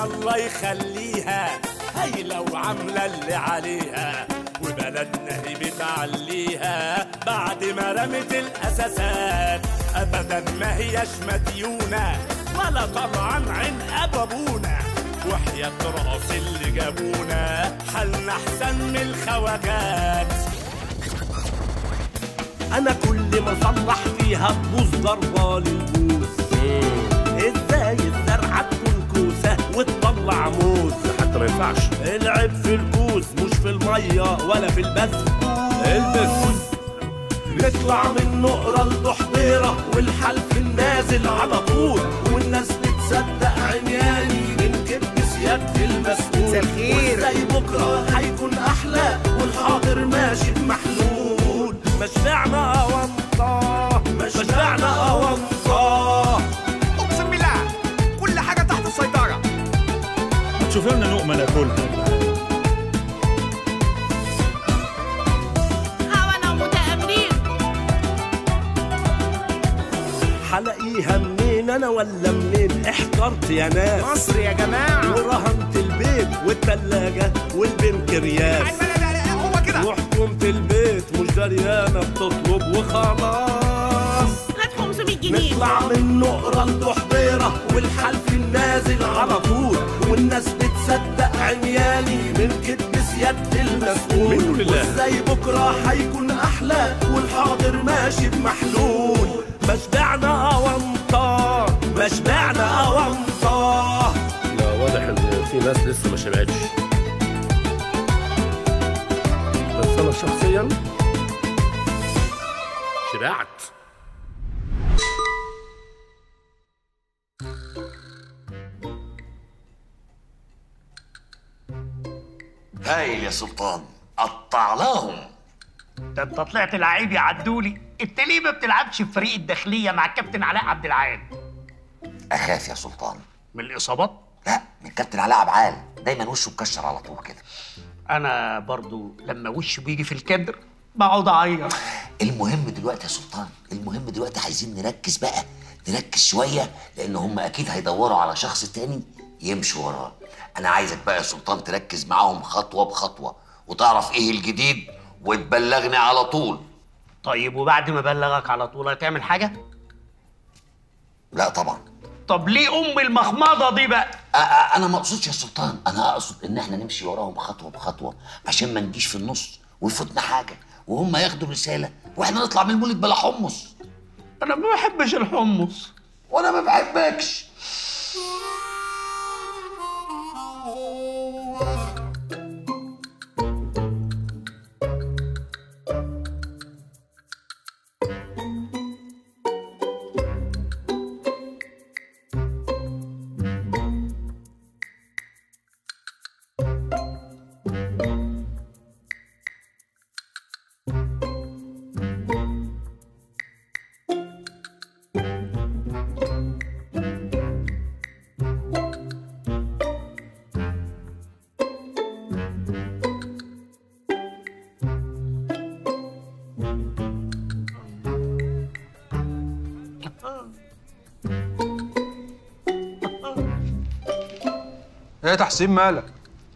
الله يخليها هايلة وعاملة اللي عليها وبلدنا هي بتعليها بعد ما رمت الأساسات أبدا ما هيش مديونة ولا طبعا عن أبونا وحياة راس اللي جابونا حالنا أحسن من الخواجات انا كل ما اصلح فيها تبوظ ضربه للبوس ازاي الزرعه تكون كوسه وتطلع موز حتى ما ينفعش العيب في الكوس مش في الميه ولا في البس البس نطلع من نقرة لضحضيرة والحل في النازل على طول والناس بتصدق عمياني من كذب سيادة المسؤول مساء الخير. وازاي بكرة هيكون أحلى والحاضر ماشي بمحلول مشبعنا أونطة مشبعنا أونطة اقسم بالله كل حاجه تحت السيطره شوف لنا لقمه ناكلها هوانا متآمرين حلاقيها منين أنا ولا منين احترت يا ناس مصر يا جماعه ورهنت البيت والتلاجة والبنكرياس لا لا لا هو كده وحكومة البيت مش دريانة بتطلب وخلاص هات 500 جنيه نطلع من نقرة لضحضيرة والحل في النازل على طول والناس بتصدق عمياني من كذب سيادة المسؤول منه لله. وازاي بكرة هيكون أحلى والحاضر ماشي بمحلول مشبعنا أونطة مشبعنا أونطة لا واضح ان في ناس لسه ما شبعتش بس انا شخصيا شبعت هايل يا سلطان قطعناهم ده انت طلعت لعيب يا عدولي انت ليه ما بتلعبش في فريق الداخليه مع الكابتن علاء عبد العال اخاف يا سلطان من الاصابات لا من كابتن علاء عبعال دايما وشه مكشر على طول كده انا برضو لما وشي بيجي في الكدر بقعد اعيط المهم دلوقتي يا سلطان المهم دلوقتي عايزين نركز بقى نركز شويه لان هم اكيد هيدوروا على شخص تاني يمشوا وراه انا عايزك بقى يا سلطان تركز معاهم خطوه بخطوه وتعرف ايه الجديد وتبلغني على طول طيب وبعد ما ابلغك على طول هتعمل حاجه لا طبعا طب ليه ام المخمضه دي بقى أ- أ- انا ما اقصدش يا سلطان انا اقصد ان احنا نمشي وراهم خطوه بخطوه عشان ما نجيش في النص ويفوتنا حاجه وهم ياخدوا الرساله واحنا نطلع من المولد بلا حمص انا ما بحبش الحمص وانا ما بحبكش ايه يا تحسين مالك؟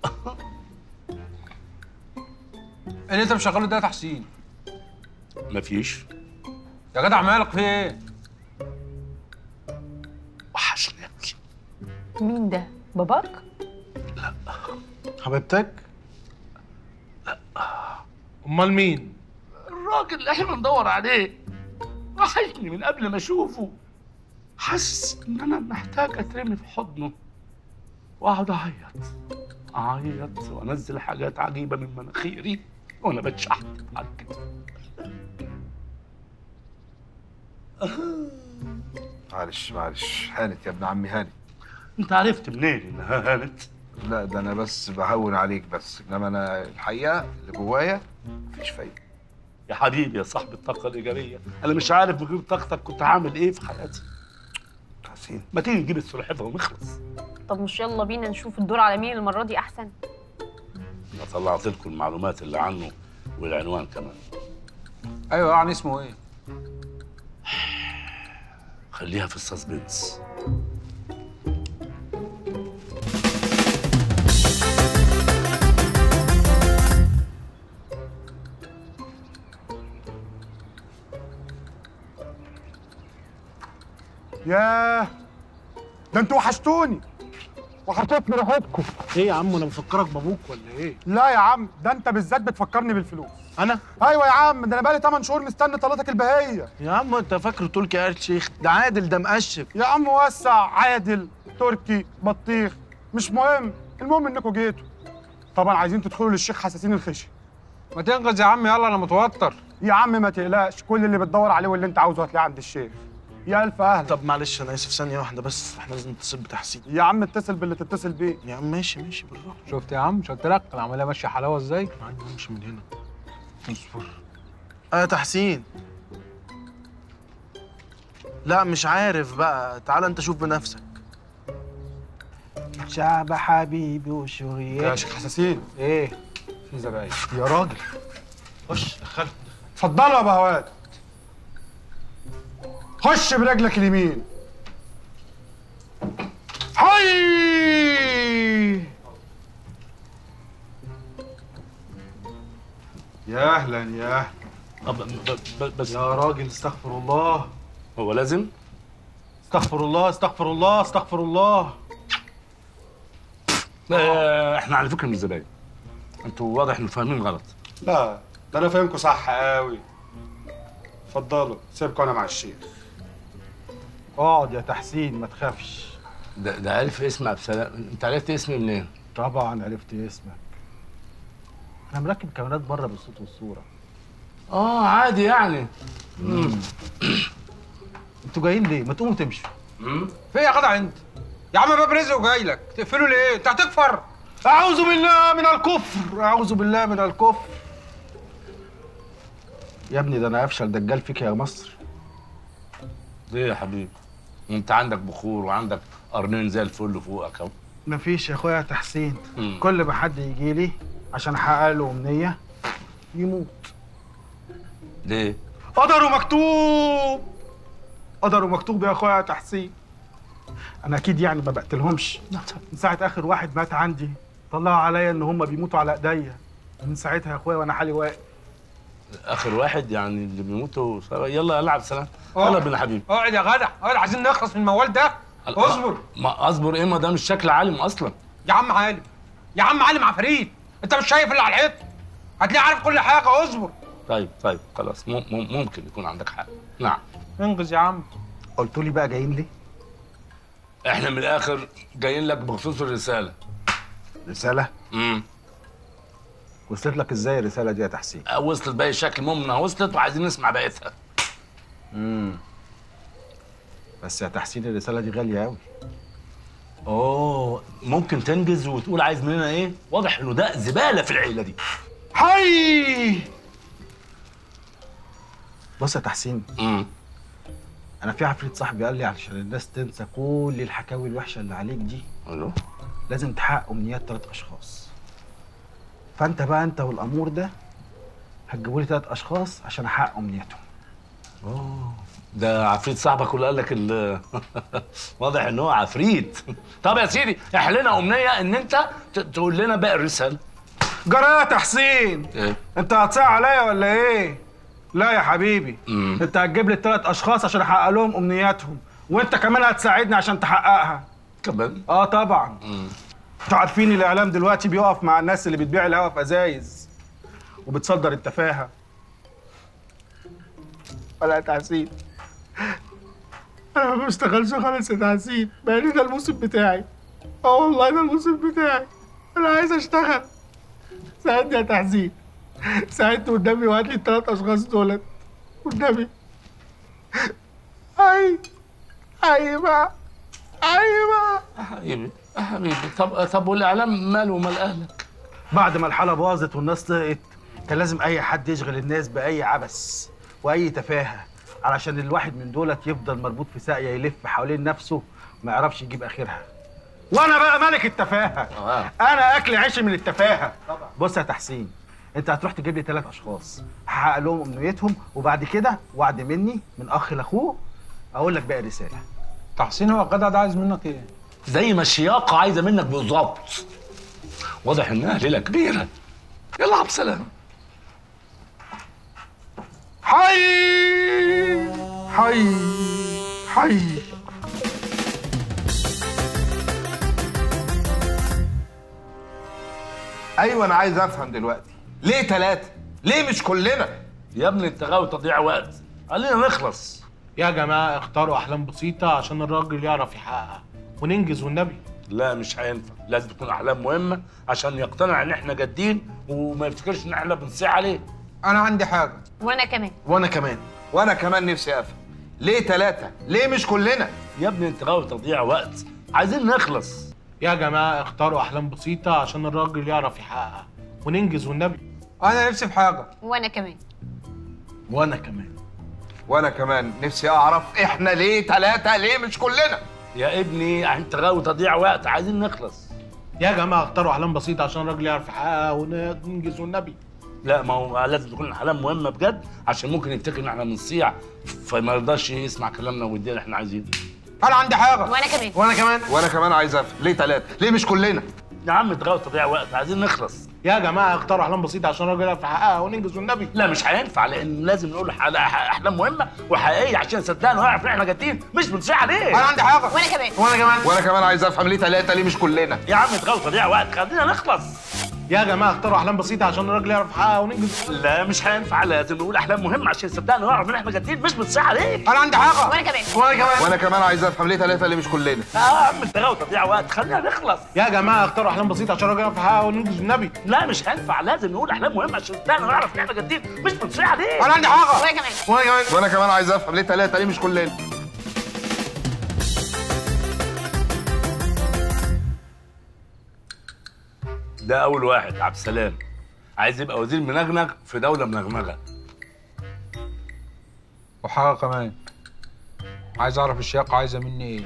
ايه اللي انت مشغله ده يا تحسين؟ مفيش يا جدع مالك في ايه؟ وحشني مين ده؟ باباك؟ حبيبتك؟ لا امال مين؟ الراجل اللي احنا بندور عليه وحشني من قبل ما اشوفه حاسس ان انا محتاج اترمي في حضنه واقعد اعيط اعيط وانزل حاجات عجيبه من مناخيري وانا بتشحت على الكتف معلش معلش هانت يا ابن عمي هانت انت عرفت منين انها هانت لا ده انا بس بهون عليك بس انما انا الحقيقه اللي جوايا مفيش فايده يا حبيبي يا صاحب الطاقه الايجابيه انا مش عارف بغير طاقتك كنت عامل ايه في حياتي تحسين ما تيجي نجيب السلحفاه ونخلص طب مش يلا بينا نشوف الدور على مين المرة دي أحسن انا طلعت لكم المعلومات اللي عنه والعنوان كمان ايوه يعني اسمه ايه؟ خليها في السسبنس ياه ده انتوا وحشتوني وحشتني ريحتكم ايه يا عم انا بفكرك بابوك ولا ايه؟ لا يا عم ده انت بالذات بتفكرني بالفلوس انا؟ ايوه يا عم ده انا بقالي 8 شهور مستني طلتك البهيه يا عم انت فاكره تركي آل شيخ ده عادل ده مقشف يا عم وسع عادل تركي بطيخ مش مهم المهم انكم جيتوا طبعا عايزين تدخلوا للشيخ حساسين الخشي ما تنقذ يا عم يلا انا متوتر يا عم ما تقلقش كل اللي بتدور عليه واللي انت عاوزه هتلاقيه عند الشيخ يا الف اهلا طب معلش انا اسف ثانيه واحده بس احنا لازم نتصل بتحسين يا عم اتصل باللي تتصل بيه يا عم ماشي ماشي بالراحه شفت يا عم مش قلت لك العمليه ماشيه حلاوه ازاي يا عم امشي من هنا اصبر اه تحسين لا مش عارف بقى تعال انت شوف بنفسك شعب حبيبي وشوية يا شيخ حساسين ايه في زباين يا راجل خش دخل اتفضلوا يا بهوات خش برجلك اليمين هاي يا اهلا يا اهلا طب ب- ب- بس يا راجل استغفر الله هو لازم استغفر الله استغفر الله استغفر الله آه، احنا على فكره مش زباين انتوا واضح انه فاهمين غلط لا ده انا فاهمكم صح قوي اتفضلوا سيبكم انا مع الشيخ اقعد يا تحسين ما تخافش ده ده عارف اسم عبد السلام انت عرفت اسمي منين؟ طبعا عرفت اسمك انا مركب كاميرات بره بالصوت والصوره اه عادي يعني انتوا جايين ليه ما تقوموا تمشوا في إيه يا جدع انت يا عم باب رزق وجاي لك تقفله ليه انت هتكفر اعوذ بالله من الكفر اعوذ بالله من الكفر يا ابني ده انا افشل دجال فيك يا مصر ليه يا حبيبي؟ انت عندك بخور وعندك قرنين زي الفل فوقك اهو مفيش يا اخويا تحسين مم. كل ما حد يجي لي عشان احقق له امنيه يموت ليه؟ قدره مكتوب قدره مكتوب يا اخويا تحسين انا اكيد يعني ما بقتلهمش من ساعه اخر واحد مات عندي طلعوا عليا ان هم بيموتوا على ايديا من ساعتها يا اخويا وانا حالي واقف اخر واحد يعني اللي بيموتوا سوا. يلا العب سلام اه. يلا بينا حبيبي اقعد يا جدع اقعد عايزين نخلص من الموال ده اصبر ما اصبر ايه ما ده مش شكل عالم اصلا يا عم عالم يا عم عالم عفريت انت مش شايف اللي على الحيط هتلاقيه عارف كل حاجه اصبر طيب طيب خلاص مم- مم- ممكن يكون عندك حق نعم انجز يا عم قلتوا لي بقى جايين ليه احنا من الاخر جايين لك بخصوص الرساله رساله امم وصلت لك ازاي الرساله دي يا تحسين وصلت باقي الشكل المهم انها وصلت وعايزين نسمع بقيتها امم بس يا تحسين الرساله دي غاليه قوي اوه ممكن تنجز وتقول عايز مننا ايه واضح انه ده زباله في العيله دي هاي بص يا تحسين امم انا في عفريت صاحبي قال لي علشان الناس تنسى كل الحكاوي الوحشه اللي عليك دي الو لازم تحقق امنيات ثلاث اشخاص فانت بقى انت والامور ده هتجيبوا لي ثلاث اشخاص عشان احقق امنياتهم اوه ده عفريت صاحبك اللي قال لك ال- واضح ان هو عفريت طب يا سيدي احلنا امنيه ان انت ت- تقول لنا باقي الرساله جرى يا تحسين ايه انت هتصيع عليا ولا ايه لا يا حبيبي مم. انت هتجيب لي الثلاث اشخاص عشان احقق لهم امنياتهم وانت كمان هتساعدني عشان تحققها كمان اه طبعا مم. انتوا عارفين الاعلام دلوقتي بيقف مع الناس اللي بتبيع الهوا في ازايز وبتصدر التفاهه ولا يا تحسين انا ما بشتغلش خالص يا تحسين بقالي ده الموسم بتاعي اه والله ده الموسم بتاعي انا عايز اشتغل ساعدني يا تحسين ساعدني قدامي وهات لي الثلاث اشخاص دولت قدامي اي اي بقى اي بقى يا حبيبي يا حبيبي طب طب والاعلام ماله ومال اهلك بعد ما الحالة باظت والناس طقت كان لازم أي حد يشغل الناس بأي عبث وأي تفاهة علشان الواحد من دولت يفضل مربوط في ساقية يلف حوالين نفسه ما يعرفش يجيب آخرها وأنا بقى ملك التفاهة آه. أنا أكل عيشي من التفاهة بص يا تحسين أنت هتروح تجيب لي ثلاث أشخاص هحقق لهم أمنيتهم وبعد كده وعد مني من أخ لأخوه أقول لك باقي الرسالة تحسين هو الجدع ده عايز منك ايه؟ زي ما الشياقه عايزه منك بالظبط واضح انها ليله كبيره يلا عبد السلام حي حي حي ايوه انا عايز افهم دلوقتي ليه ثلاثه ليه مش كلنا يا ابني انت غاوي تضييع وقت خلينا نخلص يا جماعه اختاروا احلام بسيطه عشان الراجل يعرف يحققها وننجز والنبي لا مش هينفع لازم تكون احلام مهمه عشان يقتنع ان احنا جادين وما يفتكرش ان احنا بنصيع عليه انا عندي حاجه وانا كمان وانا كمان وانا كمان نفسي افهم ليه ثلاثه ليه مش كلنا يا ابني انت غاوي تضييع وقت عايزين نخلص يا جماعه اختاروا احلام بسيطه عشان الراجل يعرف يحققها وننجز والنبي انا نفسي في حاجه وانا كمان وانا كمان وانا كمان نفسي اعرف احنا ليه ثلاثه ليه مش كلنا يا ابني انت غاوي تضييع وقت عايزين نخلص يا جماعه اختاروا احلام بسيطه عشان الراجل يعرف يحققها وننجز والنبي لا ما هو لازم تكون احلام مهمه بجد عشان ممكن يفتكر ان احنا بنصيع فما يرضاش يسمع كلامنا ويدينا اللي احنا عايزينه انا عندي حاجه وانا كمان وانا كمان وانا كمان عايز افهم ليه ثلاثه ليه مش كلنا يا عم انت غاوي تضييع وقت عايزين نخلص يا جماعه اختاروا احلام بسيطه عشان الراجل يعرف يحققها وننجز والنبي لا مش هينفع لان لازم نقول له احلام مهمه وحقيقيه عشان يصدقنا ويعرف ان احنا جادين مش بنصيع عليه انا عندي حاجه وانا كمان وانا كمان وانا كمان عايز افهم ليه ثلاثه ليه مش كلنا يا عم انت غاوي تضييع وقت خلينا نخلص يا جماعه اختاروا احلام بسيطه عشان الراجل يعرف يحققها وننجز لا مش هينفع لازم نقول احلام مهمه عشان يصدقنا ويعرف ان احنا جادين مش بنصيع عليه انا عندي حاجه وانا كمان وانا كمان وانا كمان عايز افهم ليه ثلاثه ليه مش كلنا يا عم انت غاوي تضييع وقت خلينا نخلص يا جماعه اختاروا احلام بسيطه عشان الراجل يعرف يحققها وننجز والنبي لا مش هينفع لازم نقول احلام مهمه عشان يصدقنا ويعرف ان احنا جادين مش بنصيع عليه انا عندي حاجه وانا كمان وانا كمان وانا كمان عايز افهم ليه ثلاثه ليه مش كلنا ده اول واحد عبد السلام عايز يبقى وزير منغنغ في دوله منغنغه وحاجه كمان عايز اعرف الشياقه عايزه مني ايه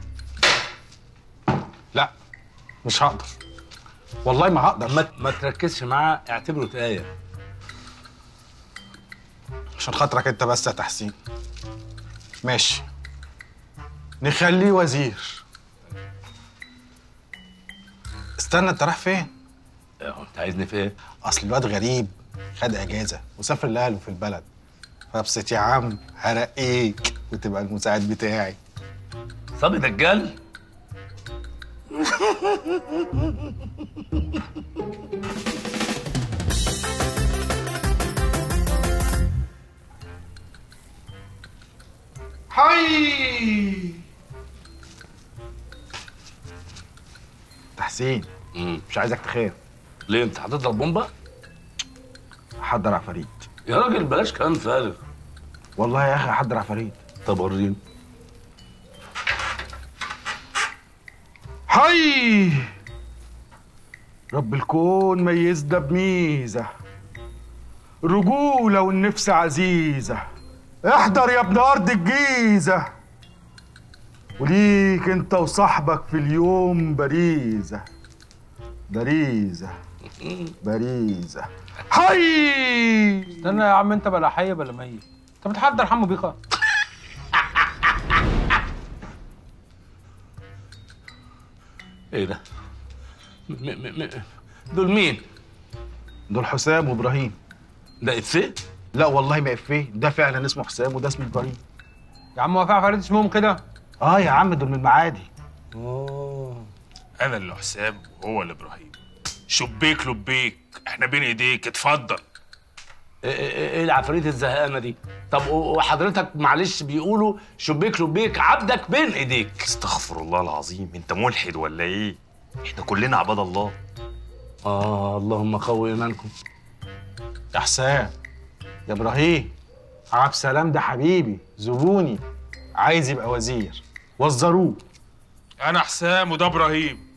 لا مش هقدر والله ما هقدر ما, ما تركزش معاه اعتبره تايه عشان خاطرك انت بس يا تحسين ماشي نخليه وزير استنى انت رايح فين اه، انت عايزني في ايه اصل الواد غريب خد اجازه وسافر لاهله في البلد فابسط يا عم هرقيك وتبقى المساعد بتاعي صبي دجال هاي تحسين مم. مش عايزك تخاف ليه انت هتضرب بومبا حضر عفاريت يا راجل بلاش كلام فارغ والله يا اخي حضر عفاريت طب وريني هاي رب الكون ميزنا بميزة رجولة والنفس عزيزة احضر يا ابن أرض الجيزة وليك انت وصاحبك في اليوم بريزة بريزة بريزة هاي استنى يا عم انت بلا حي بلا ميت انت بتحضر حمو بيكا ايه ده م م م دول مين دول حسام وابراهيم ده افيه لا والله ما افيه ده فعلا اسمه حسام وده اسمه ابراهيم يا عم هو في عفاريت اسمهم كده اه يا عم دول من المعادي انا اللي حسام وهو اللي ابراهيم شبيك لبيك احنا بين ايديك اتفضل ايه ايه ايه العفاريت الزهقانه دي طب و- وحضرتك معلش بيقولوا شبيك لبيك عبدك بين ايديك استغفر الله العظيم انت ملحد ولا ايه احنا كلنا عباد الله اه اللهم قوي ايمانكم يا حسام يا ابراهيم عبد السلام ده حبيبي زبوني عايز يبقى وزير وزروه انا حسام وده ابراهيم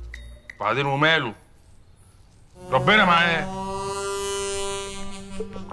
وبعدين وماله ربنا معاه